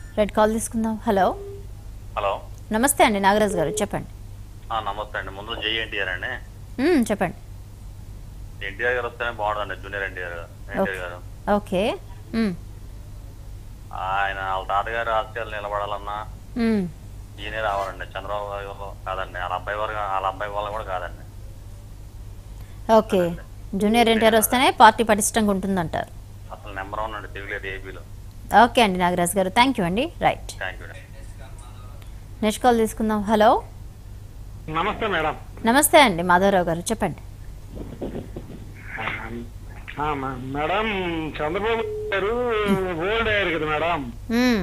Red call తీసుకుందాం hello hello నమస్తే అండి నాగరాజ్ గారు చెప్పండి ఆ, నమస్తే అండి ముందు జై ఎన్టీఆర్ అండి మ్మ్, చెప్పండి ఎన్టీఆర్ గారు వస్తేనే బాగుంటుందండి జూనియర్ ఎన్టీఆర్ గారు ఎన్టీఆర్ గారు ఓకే మ్మ్, ఆయన వాళ్ళ తాతగారు రాజకీయాలు నిలబడాలన్నా మ్మ్. ఈయనే రావాలండి చంద్రబాబు గారు కాదండి వాళ్ళ అబ్బాయి వారు వాళ్ళ అబ్బాయి వాళ్ళ కూడా కాదండి ఓకే జూనియర్ ఎన్టీఆర్ వస్తేనే పార్టీ పటిష్టంగా ఉంటుందంటారు అసలు నెంబర్ వన్ అండి తిరగలేదు ఏపీలో ఓకే అండి నాగరాజ్ గారు థ్యాంక్ యూ అండి right thank you next call తీసుకుందాం హలో నమస్తే మేడం నమస్తే అండి మాధవరావు గారు చెప్పండి ఆ, మ- మేడం చంద్రబాబు గారు ఓల్డ్ అయ్యారు కదా మేడం మ్మ్,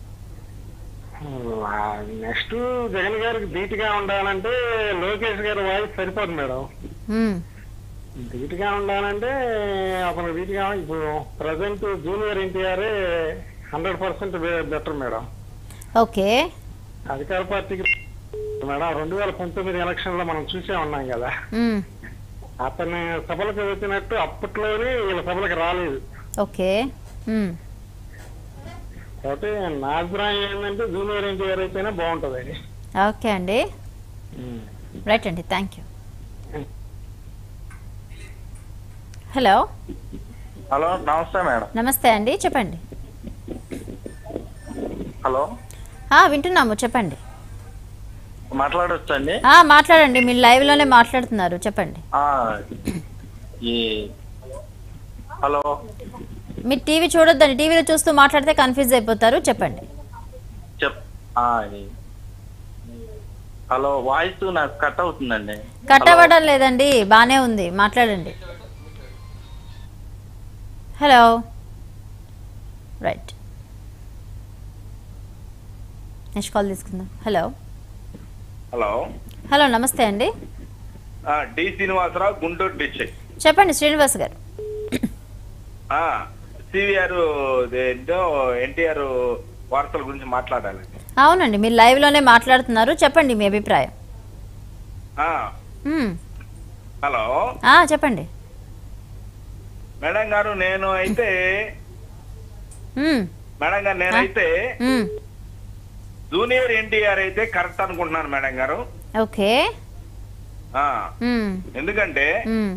నెక్స్ట్ జగన్ గారికి ధీటుగా ఉండాలంటే లోకేష్ గారి వాయిస్ సరిపోదు మేడం మ్మ్. ధీటుగా ఉండాలంటే అతను ధీటుగా ఇప్పుడు present junior NTR hundred percent better madam okay అధికార పార్టీకి మేడం రెండు వేల పంతొమ్మిది ఎలక్షన్ లో మనం చూసే ఉన్నాం కదా మ్మ్, అతని సభలకు వచ్చినట్టు అప్పట్లోనే వీళ్ళ సభలకు రాలేదు ఓకే మ్మ్. కాబట్టి నా అభిప్రాయం ఏంటంటే జూనియర్ ఎన్టీఆర్ అయితేనే బాగుంటుంది ఓకే అండి రైట్ అండి థ్యాంక్ యూ హలో హలో నమస్తే మేడం నమస్తే అండి చెప్పండి హలో ఆ, వింటున్నాము చెప్పండి మాట్లాడొచ్చు అండి ఆ, మాట్లాడండి మీరు లైవ్లోనే మాట్లాడుతున్నారు చెప్పండి ఈ హలో మీరు టీవీ చూడొద్దండి టీవీలో చూస్తూ మాట్లాడితే కన్ఫ్యూజ్ అయిపోతారు చెప్పండి చెప్ ఆ, ఈ- హలో వాయిస్ నాకు కట్ అవుతుందండి కట్ అవ్వడం లేదండి బాగానే ఉంది మాట్లాడండి హలో రైట్ నెక్స్ట్ కాల్ తీసుకుందాం హలో హలో హలో నమస్తే అండి ఆ, డి శ్రీనివాసరావు గుంటూరు డిస్ట్రిక్ట్ చెప్పండి శ్రీనివాస్ గారు సివిఆర్ ఏంటో ఎన్టీఆర్ వార్తల గురించి మాట్లాడాలి అవునండి మీరు లైవ్లోనే మాట్లాడుతున్నారు చెప్పండి మీ అభిప్రాయం ఆ, మ్మ్. హలో ఆ, చెప్పండి మేడం గారు నేను అయితే మ్మ్. మేడం గారు నేనైతే మ్మ్. జూనియర్ ఎన్టీఆర్ అయితే కరెక్ట్ అనుకుంటున్నాను మేడం గారు ఓకే ఆ, మ్మ్. ఎందుకంటే మ్మ్.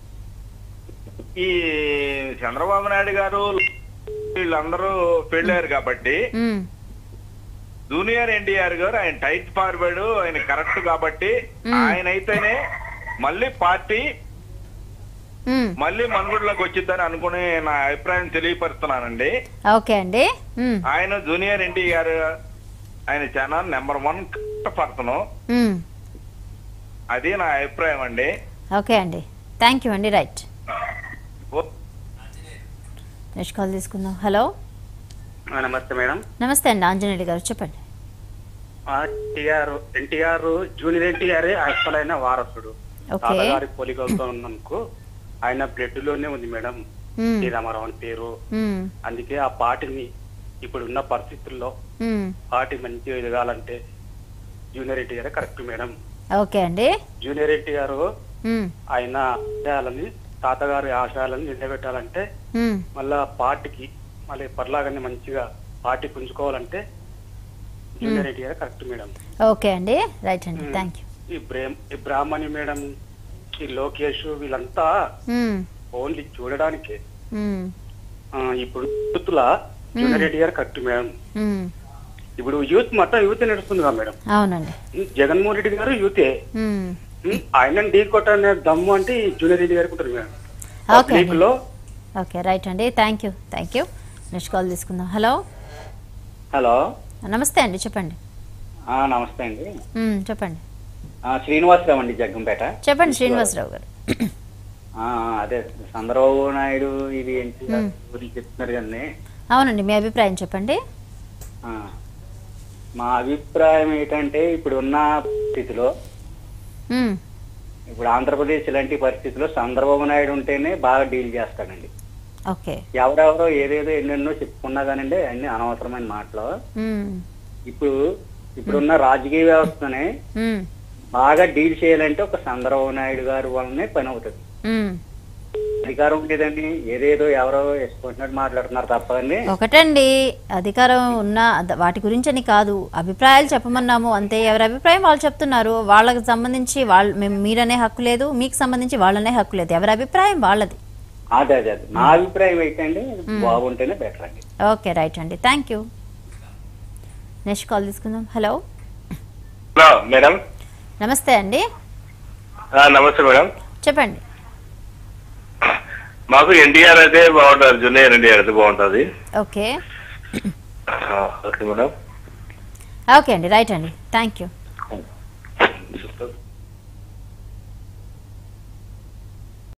ఈ చంద్రబాబు నాయుడు గారు వీళ్ళందరూ పెళ్ళారు కాబట్టి మ్మ్. జూనియర్ ఎన్టీఆర్ గారు ఆయన టైట్ ఫార్వర్డ్ ఆయన కరెక్ట్ కాబట్టి ఆయన అయితేనే మళ్ళీ పార్టీ మ్మ్. మళ్ళీ మనుగడలోకి వచ్చిద్దని అనుకుని నా అభిప్రాయం తెలియపరుస్తున్నానండి ఓకే అండి మ్మ్. ఆయన జూనియర్ ఎన్టీఆర్ ఆయన చాలా నెంబర్ వన్ పర్సన్ మ్మ్. అది నా అభిప్రాయం అండి ఓకే అండి థ్యాంక్ యూ అండి రైట్ ఓ- నెక్స్ట్ కాల్ తీసుకుందాం హలో నమస్తే మేడం నమస్తే అండి ఆంజనేయులు గారు చెప్పండి ఎన్టీఆర్ ఎన్టీఆర్ జూనియర్ ఎన్టీఆర్ అసలైన వారసుడు ఓకే తాతగారి పోలికలతో ఉన్నందుకు ఆయన బ్లడ్ లోనే ఉంది మేడం మ్మ్. శ్రీరామారావు అని పేరు మ్మ్. అందుకే ఆ పార్టీని ఇప్పుడు ఉన్న పరిస్థితుల్లో మ్మ్. పార్టీ మంచిగా ఎదగాలంటే junior NTR correct madam okay అండి జూనియర్ ఎన్టీఆర్ మ్మ్. ఆయన ఆశయాలని తాతగారి ఆశయాలను నిలబెట్టాలంటే మ్మ్. మళ్ళా పార్టీకి మళ్ళీ పర్లాగానే మంచిగా పార్టీ పుంజుకోవాలంటే junior NTR correct madam okay అండి రైట్ అండి థ్యాంక్ యూ ఈ బ్రేమ్ ఈ బ్రాహ్మణి మేడం ఈ లోకేష్ వీళ్ళంతా మ్మ్. ఓన్లీ చూడడానికే మ్మ్. ఆ, ఇప్పుడు యూత్ల జూనియర్ ఎన్టీఆర్ కరెక్ట్ మేడం మ్మ్. ఇప్పుడు యూత్ మొత్తం యూత్ నడుస్తుంది కదా మేడం అవునండి ఈ జగన్మోహన్ రెడ్డి గారు యూతే మ్మ్. ఉమ్, ఆయన ఢీ కొట్టనే దమ్ము అంటే ఈ జూనియర్ రెడ్డి గారికి ఉంటుంది మేడం ఓకే పబ్లిక్ అండి లో ఓకే రైట్ అండి thank you thank you next call తీసుకుందాం హలో హలో నమస్తే అండి చెప్పండి ఆ, నమస్తే అండి మ్మ్. చెప్పండి ఆ, శ్రీనివాసరావు అండి జగ్గంపేట చెప్పండి శ్రీనివాసరావు గారు ఆ, అదే చంద్రబాబు నాయుడు ఇది ఏంటి గురించి చెప్తున్నారు కదండి అవునండి మీ అభిప్రాయం చెప్పండి ఆ, మా అభిప్రాయం ఏంటంటే ఇప్పుడు ఉన్న పరిస్థితిలో మ్మ్. ఇప్పుడు ఆంధ్రప్రదేశ్ ఇలాంటి పరిస్థితిలో చంద్రబాబు నాయుడు ఉంటేనే బాగా డీల్ చేస్తాడండి ఓకే ఎవరెవరో ఏదేదో ఎన్నెన్నో చెప్పుకున్నా కానండి అన్ని అనవసరమైన మాటలు మ్మ్. ఇప్పుడు ఇప్పుడున్న రాజకీయ వ్యవస్థనే మ్మ్. బాగా డీల్ చేయాలంటే ఒక చంద్రబాబు నాయుడు గారి వల్లనే పని అవుతుంది మ్మ్. అధికారం లేదండి ఏదేదో ఎవరో వేసుకుంటున్నట్టు మాట్లాడుతున్నారు తప్పదండి ఒకటండి అధికారం ఉన్న అద- వాటి గురించి అని కాదు అభిప్రాయాలు చెప్పమన్నాము అంతే ఎవరి అభిప్రాయం వాళ్ళు చెప్తున్నారు వాళ్ళకి సంబంధించి వాళ్ళు మేము మీరనే హక్కు లేదు మీకు సంబంధించి వాళ్ళనే హక్కు లేదు ఎవరి అభిప్రాయం వాళ్ళది అదే అదే అదే నా అభిప్రాయం అయితే అండి బాగుంటేనే బెటర్ అండి ఓకే రైట్ అండి థ్యాంక్ యూ నెక్స్ట్ కాల్ తీసుకుందాం హలో హలో మేడం నమస్తే అండి ఆ, నమస్తే మేడం చెప్పండి మాకు ఎన్టీఆర్ అయితే బాగుంటుంది జూనియర్ ఎన్టీఆర్ అయితే బాగుంటుంది ఓకే ఆ, ఓకే మేడం ఓకే అండి రైట్ అండి థ్యాంక్ యూ